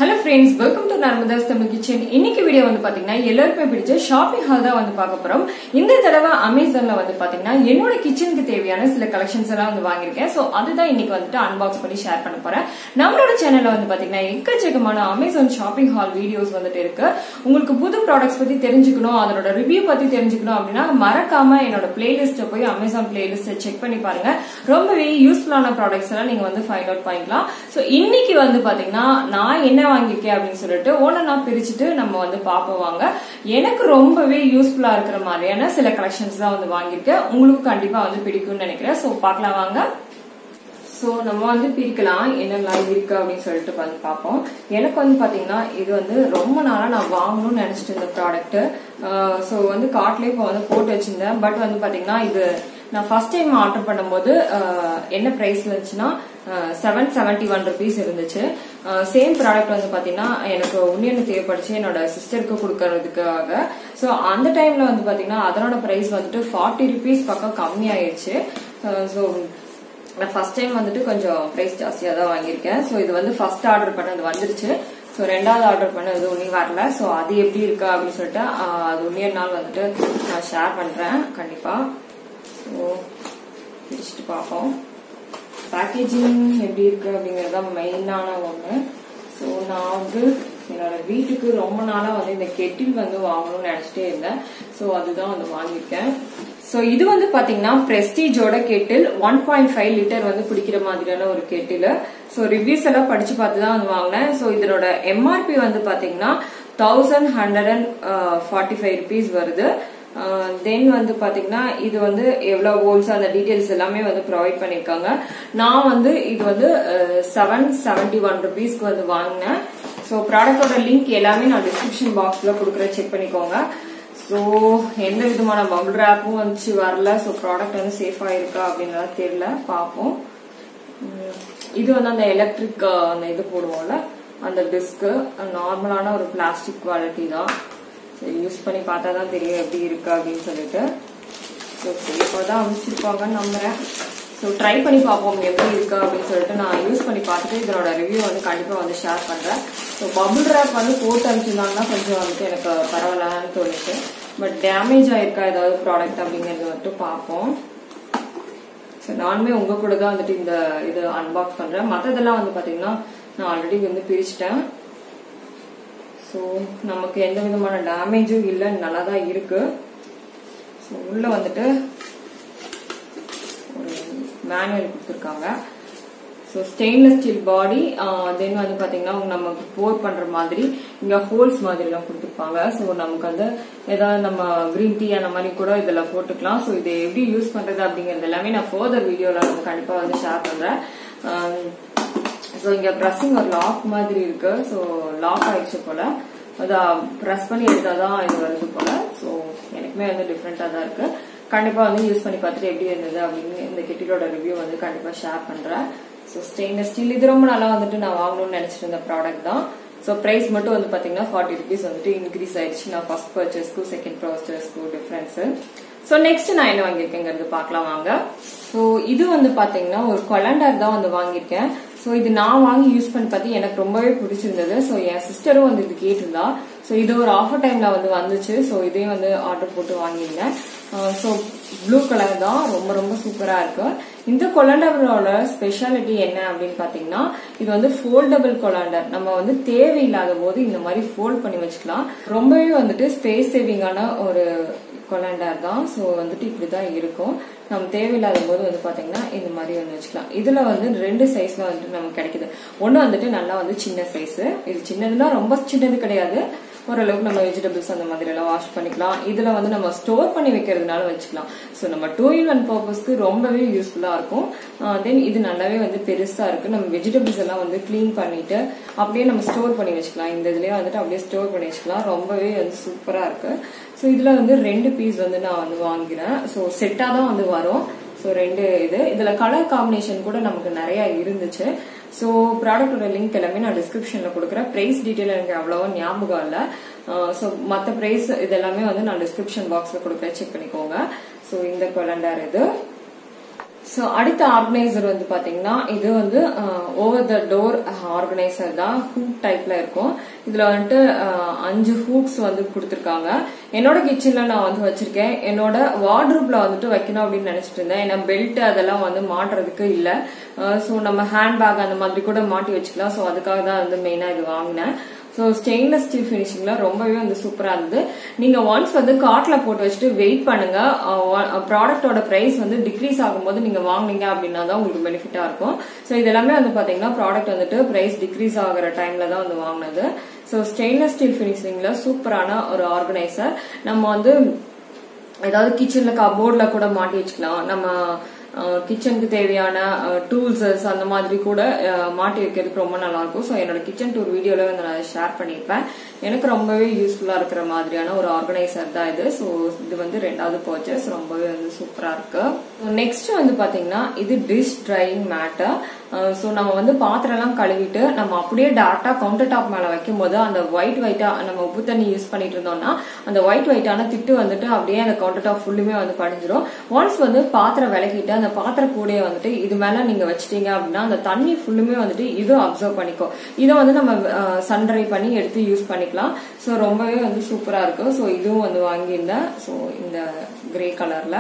hello friends welcome to Narmada's Tamil kitchen இன்னைக்கு video வந்து பாத்தீங்கன்னா எல்லாருக்குமே பிடிச்ச ஷாப்பிங் ஹால் தான் வந்து பார்க்க போறோம் இந்த தடவை அமேசான்ல வந்து பாத்தீங்கன்னா என்னோட கிச்சனுக்கு தேவையான சில கலெக்ஷன்ஸ் எல்லாம் வந்து வாங்கியிருக்கேன் சோ அதுதான் இன்னைக்கு வந்துட்டு அன்பாக்ஸ் பண்ணி ஷேர் பண்ண போறேன் நம்மளோட சேனல்ல வந்து பாத்தீங்கன்னா எக்கச்சக்கமான அமேசான் ஷாப்பிங் ஹால் வீடியோஸ் வந்துட்டு இருக்கு உங்களுக்கு புது ப்ராடக்ட்ஸ் பத்தி தெரிஞ்சுக்கணும் அதனோட ரிவ்யூ பத்தி தெரிஞ்சுக்கணும் அப்படின்னா மறக்காம என்னோட பிளேலிஸ்ட போய் அமேசான் பிளேலிஸ்ட் செக் பண்ணி பாருங்க ரொம்பவே யூஸ்ஃபுல்லான ப்ராடக்ட்ஸ் எல்லாம் நீங்க வந்து ஃபைண்ட் அவுட் பண்ணிக்கலாம் சோ இன்னைக்கு வந்து பாத்தீங்கன்னா நான் என்ன வாங்கியிருக்கேன் அப்படின்னு சொல்லிட்டு ஒன்னா பிரிச்சுட்டு நம்ம வந்து பார்ப்போம் வாங்க எனக்கு ரொம்பவே யூஸ்ஃபுல்லா இருக்கிற மாதிரியான சில கலெக்ஷன்ஸ் தான் வந்து வாங்கியிருக்கேன் உங்களுக்கு கண்டிப்பா வந்து பிடிக்கும்னு நினைக்கிறேன் சோ பார்க்கலாம் வாங்க சோ நம்ம வந்து பிரிக்கலாம் என்னெல்லாம் இருக்கு அப்படின்னு சொல்லிட்டு வந்து பார்ப்போம் எனக்கு வந்து பாத்தீங்கன்னா இது வந்து ரொம்ப நாளா நான் வாங்கணும்னு நினைச்சிட்டு இருந்த ப்ராடக்ட் சோ வந்து கார்ட்லயே இப்போ வந்து போட்டு வச்சிருந்தேன் பட் வந்து பாத்தீங்கன்னா இது நான் ஃபர்ஸ்ட் டைம் ஆர்டர் பண்ணும்போது அஹ், என்ன பிரைஸ்ல இருந்துச்சுன்னா செவன் செவன்டி ஒன் ருபீஸ் இருந்துச்சு சேம் ப்ராடக்ட் வந்து பாத்தீங்கன்னா எனக்கு உன்னியன்னு தேவைப்படுச்சு என்னோட சிஸ்டருக்கு கொடுக்கறதுக்காக ஸோ அந்த டைம்ல வந்து பாத்தீங்கன்னா அதனோட பிரைஸ் வந்துட்டு ஃபார்ட்டி ருபீஸ் பக்கம் கம்மியாயிருச்சு ஸோ நான் ஃபர்ஸ்ட் டைம் வந்துட்டு கொஞ்சம் பிரைஸ் ஜாஸ்தியாக தான் வாங்கியிருக்கேன் ஸோ இது வந்து ஃபர்ஸ்ட் ஆர்டர் பண்ணது வந்துருச்சு ஸோ ரெண்டாவது ஆர்டர் பண்ணது ஒன்றும் வரல ஸோ அது எப்படி இருக்கா அப்படின்னு சொல்லிட்டு ஆஹ், அது ஒன்றே நாள் வந்துட்டு நான் ஷேர் பண்ணுறேன் கண்டிப்பாக ஸோ பிடிச்சிட்டு பார்ப்போம் பேக்கேஜிங் எப்படி இருக்கு அப்படிங்கிறது தான் மெயினான ஒன்று ஸோ நான் வந்து என்னோட வீட்டுக்கு ரொம்ப நாளா வந்து இந்த கெட்டில் வந்து வாங்கணும்னு நினைச்சிட்டே இருந்தேன் ஸோ அதுதான் வந்து வாங்கியிருக்கேன் ஸோ இது வந்து பாத்தீங்கன்னா பிரஸ்டீஜோட kettle one point five litre வந்து பிடிக்கிற மாதிரியான ஒரு கெட்டில் ஸோ ரிவ்யூஸ் எல்லாம் படிச்சு பார்த்து தான் வந்து வாங்கினேன் ஸோ இதனோட எம்ஆர்பி வந்து பாத்தீங்கன்னா thousand hundred and forty five rupees வருது தென் வந்து பாத்தீங்கன்னா இது வந்து எவ்வளவு வோல்ட்ஸ் அந்த டீடைல்ஸ் எல்லாமே வந்து ப்ரொவைட் பண்ணிருக்காங்க நான் வந்து இது வந்து செவன் செவன்டி ஒன் ருபீஸ்க்கு வந்து வாங்கினேன் ஸோ ப்ராடக்டோட லிங்க் எல்லாமே நான் டிஸ்கிரிப்ஷன் பாக்ஸ்ல கொடுக்குறேன் செக் பண்ணிக்கோங்க ஸோ எந்த விதமான பபுள் ரேப்பும் வந்துச்சு வரல ஸோ ப்ராடக்ட் வந்து சேஃபா இருக்கா அப்படின்னு தெரியல பார்ப்போம் உம், இது வந்து அந்த எலக்ட்ரிக் அந்த இது போடுவோம்ல அந்த டிஸ்க் நார்மலான ஒரு பிளாஸ்டிக் குவாலிட்டி தான் யூஸ் பண்ணி பார்த்தா தான் தெரியும் எப்படி இருக்கு அப்படின்னு சொல்லிட்டு ஸோ சேஃபாக தான் அமைச்சிருப்பாங்கன்னு நம்புறேன் ஸோ ட்ரை பண்ணி பார்ப்போம் எப்படி இருக்கு அப்படின்னு சொல்லிட்டு நான் யூஸ் பண்ணி பார்த்துட்டு இதனோட ரிவ்யூ வந்து கண்டிப்பாக வந்து ஷேர் பண்ணுறேன் ஸோ பபுள் ரேப் வந்து போட்டு அனுப்பிச்சிருந்தாங்கன்னா கொஞ்சம் வந்துட்டு எனக்கு பரவாயில்லன்னு தோணுச்சு பட் டேமேஜ் ஆயிருக்கா ஏதாவது ப்ராடக்ட் அப்படிங்கறது மட்டும் பார்ப்போம் ஸோ நானுமே உங்க கூட தான் வந்துட்டு இந்த இது அன்பாக்ஸ் பண்றேன் மற்றதெல்லாம் வந்து பாத்தீங்கன்னா நான் ஆல்ரெடி வந்து பிரிச்சிட்டேன் ஸோ நமக்கு எந்த விதமான டேமேஜும் இல்லை நல்லா தான் இருக்கு ஸோ உள்ள வந்துட்டு ஒரு மேனுவல் கொடுத்துருக்காங்க so stainless steel body then வந்து பாத்தீங்கன்னா நமக்கு போர் பண்ற மாதிரி இங்க ஹோல்ஸ் மாதிரி எல்லாம் கொடுத்துருப்பாங்க ஸோ நமக்கு வந்து ஏதாவது நம்ம கிரீன் டீ அந்த மாதிரி கூட இதுல போட்டுக்கலாம் ஸோ இதை எப்படி யூஸ் பண்றது அப்படிங்கறது எல்லாமே நான் ஃபர்தர் வீடியோல வந்து கண்டிப்பா வந்து ஷேர் பண்றேன் ஸோ இங்க ப்ரெஸ்ஸிங் ஒரு லாக் மாதிரி இருக்கு ஸோ லாக் ஆயிடுச்சு போல அதை ப்ரெஸ் பண்ணி எடுத்தாதான் இது வருது போல ஸோ எனக்குமே வந்து டிஃப்ரெண்டா தான் இருக்கு கண்டிப்பா வந்து யூஸ் பண்ணி பார்த்துட்டு எப்படி இருந்தது அப்படின்னு இந்த கெட்டிலோட ரிவ்யூ வந்து கண்டிப்பா ஷேர் பண்றேன் ஸோ ஸ்டெயின்லெஸ் ஸ்டீல் இது ரொம்ப நாளா வந்துட்டு நான் வாங்கணும்னு நினைச்சிட்டு இருந்த ப்ராடக்ட் தான் ஸோ பிரைஸ் மட்டும் வந்து பாத்தீங்கன்னா ஃபார்ட்டி ருபீஸ் வந்துட்டு இன்க்ரீஸ் ஆயிடுச்சு நான் ஃபர்ஸ்ட் பர்ச்சேஸ்க்கும் செகண்ட் பர்ச்சேஸ்க்கும் டிஃபரன்ஸ் ஸோ நெக்ஸ்ட் நான் என்ன வாங்கியிருக்கேங்கிறது பார்க்கலாம் வாங்க ஸோ இது வந்து பாத்தீங்கன்னா ஒரு கொலண்டர் தான் வந்து வாங்கியிருக்கேன் ஸோ இது நான் வாங்கி யூஸ் பண்ணி பார்த்து எனக்கு ரொம்பவே பிடிச்சிருந்தது ஸோ என் சிஸ்டரும் வந்து இது கேட்டிருந்தா ஸோ இது ஒரு ஆஃபர் டைம்ல வந்து வந்துச்சு ஸோ இதையும் வந்து ஆர்டர் போட்டு வாங்கியிருந்தேன் ஸோ ப்ளூ கலர் தான் ரொம்ப ரொம்ப சூப்பரா இருக்கு இந்த கொலாண்டரோட ஸ்பெஷாலிட்டி என்ன அப்படின்னு பாத்தீங்கன்னா இது வந்து ஃபோல்டபிள் கொலாண்டர் நம்ம வந்து தேவையில்லாத போது இந்த மாதிரி ஃபோல்ட் பண்ணி வச்சுக்கலாம் ரொம்பவே வந்துட்டு ஸ்பேஸ் சேவிங்கான ஒரு கொலாண்டர் தான் ஸோ வந்துட்டு இப்படிதான் இருக்கும் நம்ம தேவையில்லாத போது வந்து பாத்தீங்கன்னா இந்த மாதிரி வந்து வச்சுக்கலாம் இதுல வந்து ரெண்டு சைஸ்ல வந்துட்டு நமக்கு கிடைக்குது ஒண்ணு வந்துட்டு நல்லா வந்து சின்ன சைஸ் இது சின்னதுன்னா ரொம்ப சின்னது கிடையாது ஓரளவுக்கு நம்ம வெஜிடபிள்ஸ் அந்த மாதிரி எல்லாம் வாஷ் பண்ணிக்கலாம் இதுல வந்து நம்ம ஸ்டோர் பண்ணி வைக்கிறதுனால வச்சுக்கலாம் ஸோ நம்ம டூ இன் ஒன் பர்பஸ்க்கு ரொம்பவே யூஸ்ஃபுல்லா இருக்கும் தென் இது நல்லாவே வந்து பெருசா இருக்கு நம்ம வெஜிடபிள்ஸ் எல்லாம் வந்து க்ளீன் பண்ணிட்டு அப்படியே நம்ம ஸ்டோர் பண்ணி வச்சுக்கலாம் இந்த இதுலயே வந்துட்டு அப்படியே ஸ்டோர் பண்ணி வச்சுக்கலாம் ரொம்பவே வந்து சூப்பரா இருக்கு ஸோ இதுல வந்து ரெண்டு பீஸ் வந்து நான் வந்து வாங்கினேன் ஸோ செட்டா தான் வந்து வரும் ஸோ ரெண்டு இது இதுல கலர் காம்பினேஷன் கூட நமக்கு நிறைய இருந்துச்சு ஸோ ப்ராடக்டோட லிங்க் எல்லாமே நான் டிஸ்கிரிப்ஷன்ல கொடுக்குறேன் பிரைஸ் டீட்டெயில் எனக்கு அவ்வளவா ஞாபகம் இல்லை ஸோ மற்ற பிரைஸ் இதெல்லாமே வந்து நான் டிஸ்கிரிப்ஷன் பாக்ஸ்ல கொடுக்குறேன் செக் பண்ணிக்கோங்க ஸோ இந்த கொலண்டர் இது ஸோ அடுத்த ஆர்கனைசர் வந்து பாத்தீங்கன்னா இது வந்து ஓவர் த டோர் ஆர்கனைசர் தான் ஹூக் டைப்ல இருக்கும் இதுல வந்துட்டு அஹ், அஞ்சு ஹூக்ஸ் வந்து கொடுத்துருக்காங்க என்னோட கிச்சன்ல நான் வந்து வச்சிருக்கேன் என்னோட வார்ட்ரூப்ல வந்துட்டு வைக்கணும் அப்படின்னு நினைச்சிட்டு இருந்தேன் ஏன்னா பெல்ட் அதெல்லாம் வந்து மாட்டுறதுக்கு இல்ல ஸோ நம்ம ஹேண்ட்பேக் அந்த மாதிரி கூட மாட்டி வச்சுக்கலாம் ஸோ அதுக்காக தான் வந்து மெயினா இது வாங்கினேன் ஸோ ஸ்டெயின்லெஸ் ஸ்டீல் ஃபினிஷிங்ல ரொம்பவே வந்து சூப்பரா இருந்தது நீங்க ஒன்ஸ் வந்து கார்ட்ல போட்டு வச்சுட்டு வெயிட் பண்ணுங்க ப்ராடக்டோட பிரைஸ் வந்து டிக்ரீஸ் ஆகும்போது நீங்க வாங்குனீங்க அப்படின்னா தான் உங்களுக்கு பெனிஃபிட்டா இருக்கும் ஸோ இது எல்லாமே வந்து பாத்தீங்கன்னா ப்ராடக்ட் வந்துட்டு பிரைஸ் டிக்ரீஸ் ஆகிற டைம்ல தான் வந்து வாங்கினது ஸோ ஸ்டெயின்லெஸ் ஸ்டீல் ஃபினிஷிங்ல சூப்பரான ஒரு ஆர்கனைசர் நம்ம வந்து ஏதாவது கிச்சன்ல கபோர்ட்ல கூட மாட்டி வச்சுக்கலாம் நம்ம கிச்சனுக்கு தேவையான டூல்ஸஸ் அந்த மாதிரி கூட அஹ், மாட்டி வைக்கிறதுக்கு ரொம்ப நல்லா இருக்கும் ஸோ என்னோட கிச்சன் டூர் வீடியோல வந்து நான் ஷேர் பண்ணியிருப்பேன் எனக்கு ரொம்பவே யூஸ்ஃபுல்லா இருக்கிற மாதிரியான ஒரு ஆர்கனைசர் தான் இது ஸோ இது வந்து ரெண்டாவது பர்ச்சேஸ் ரொம்பவே வந்து சூப்பரா இருக்கு நெக்ஸ்ட் வந்து பாத்தீங்கன்னா இது டிஷ் ட்ரையிங் மேட்டர் ஸோ நம்ம வந்து பாத்திரம் எல்லாம் கழுவிட்டு நம்ம அப்படியே டேரக்டா கவுண்டர் டாப் மேல வைக்கும் போது அந்த ஒயிட் ஒயிட்டா நம்ம உப்பு தண்ணி யூஸ் பண்ணிட்டு இருந்தோம்னா அந்த ஒயிட் ஒயிட்டான திட்டு வந்துட்டு அப்படியே அந்த கவுண்டர் டாப் ஃபுல்லுமே வந்து படிஞ்சிரும் ஒன்ஸ் வந்து பாத்திரம் விளக்கிட்டு அந்த பாத்திர கூடையை வந்துட்டு இது மேல நீங்க வச்சிட்டீங்க அப்படின்னா அந்த தண்ணி ஃபுல்லுமே வந்துட்டு இதுவும் அப்சர்வ் பண்ணிக்கும் இதை வந்து நம்ம சன்ட்ரை பண்ணி எடுத்து யூஸ் பண்ணிக்கலாம் ஸோ ரொம்பவே வந்து சூப்பரா இருக்கு ஸோ இதுவும் வந்து வாங்கியிருந்தேன் ஸோ இந்த கிரே கலர்ல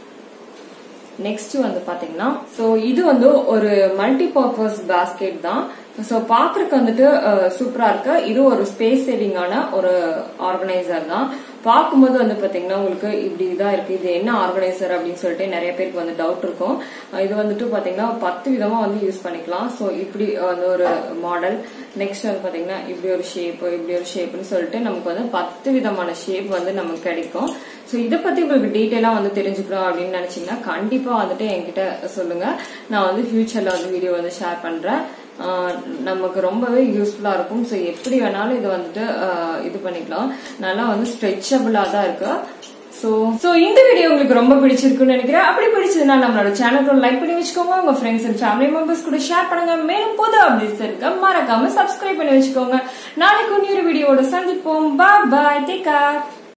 நெக்ஸ்ட் வந்து பாத்தீங்கன்னா சோ இது வந்து ஒரு மல்டி பர்பஸ் பாஸ்கெட் தான் சோ பாக்குறதுக்கு வந்துட்டு சூப்பரா இருக்கு இது ஒரு ஸ்பேஸ் சேவிங்கான ஒரு ஆர்கனைசர் தான் பார்க்கும்போது வந்து பாத்தீங்கன்னா உங்களுக்கு இப்படி இதான் இருக்கு இது என்ன ஆர்கனைசர் அப்படின்னு சொல்லிட்டு நிறைய பேருக்கு வந்து டவுட் இருக்கும் அஹ் இது வந்துட்டு பாத்தீங்கன்னா பத்து விதமா வந்து யூஸ் பண்ணிக்கலாம் சோ இப்படி வந்து ஒரு மாடல் நெக்ஸ்ட் வந்து பாத்தீங்கன்னா இப்படி ஒரு ஷேப் இப்படி ஒரு ஷேப்னு சொல்லிட்டு நமக்கு வந்து பத்து விதமான ஷேப் வந்து நமக்கு கிடைக்கும் ஸோ இதை பத்தி உங்களுக்கு டீட்டெயிலா வந்து தெரிஞ்சுக்கணும் அப்படின்னு நினைச்சீங்கன்னா கண்டிப்பா வந்துட்டு என்கிட்ட சொல்லுங்க நான் வந்து ஃபியூச்சர்ல வந்து வீடியோ வந்து ஷேர் பண்றேன் ஆஹ் நமக்கு ரொம்பவே யூஸ்ஃபுல்லா இருக்கும் ஸோ எப்படி வேணாலும் இது வந்துட்டு ஆஹ் இது பண்ணிக்கலாம் நல்லா வந்து ஸ்ட்ரெச்சபிளா தான் இருக்கு சோ சோ இந்த வீடியோ உங்களுக்கு ரொம்ப பிடிச்சிருக்குன்னு நினைக்கிறேன் அப்படி பிடிச்சதுன்னா நம்மளோட சேனல் லைக் பண்ணி வச்சுக்கோங்க உங்க ஃப்ரெண்ட்ஸ் அண்ட் ஃபேமிலி மெம்பர்ஸ் கூட ஷேர் பண்ணுங்க மேலும் புது அப்டேட்ஸ் இருக்க மறக்காம சப்ஸ்கிரைப் பண்ணி வச்சுக்கோங்க நாளைக்கு இன்னொரு வீடியோட சந்திப்போம் பாய் பாய் டேக் கேர்